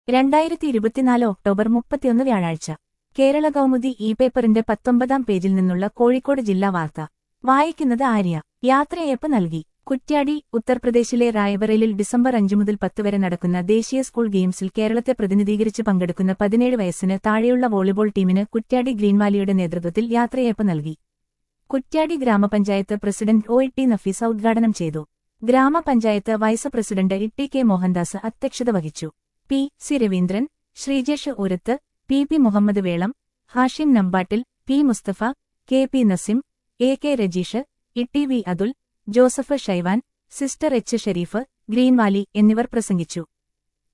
രണ്ടായിരത്തി ഇരുപത്തിനാല് ഒക്ടോബർ മുപ്പത്തിയൊന്ന് വ്യാഴാഴ്ച കേരള കൗമുദി ഇ പേപ്പറിന്റെ പത്തൊമ്പതാം പേജിൽ നിന്നുള്ള കോഴിക്കോട് ജില്ലാ വാർത്ത വായിക്കുന്നത് ആര്യ യാത്രയയപ്പ് നൽകി കുറ്റ്യാടി ഉത്തർപ്രദേശിലെ റായ്ബറേലിൽ ഡിസംബർ അഞ്ചു മുതൽ പത്ത് വരെ നടക്കുന്ന ദേശീയ സ്കൂൾ ഗെയിംസിൽ കേരളത്തെ പ്രതിനിധീകരിച്ച് പങ്കെടുക്കുന്ന പതിനേഴ് വയസ്സിന് താഴെയുള്ള വോളിബോൾ ടീമിന് കുറ്റ്യാടി ഗ്രീൻവാലിയുടെ നേതൃത്വത്തിൽ യാത്രയയപ്പ് നൽകി കുറ്റ്യാടി ഗ്രാമപഞ്ചായത്ത് പ്രസിഡന്റ് ഒ ടി നഫീസ ഉദ്ഘാടനം ചെയ്തു ഗ്രാമപഞ്ചായത്ത് vice president E K Mohandas അധ്യക്ഷത വഹിച്ചു P C Raveendran Sreejesh Urath P P Muhammad Velam Hashim Nambattil P Musthafa K P Nasim A K Rajeesh Itty V Athul Joseph Shaivan sister H Sherif Green Valley എന്നിവർ പ്രസംഗിച്ചു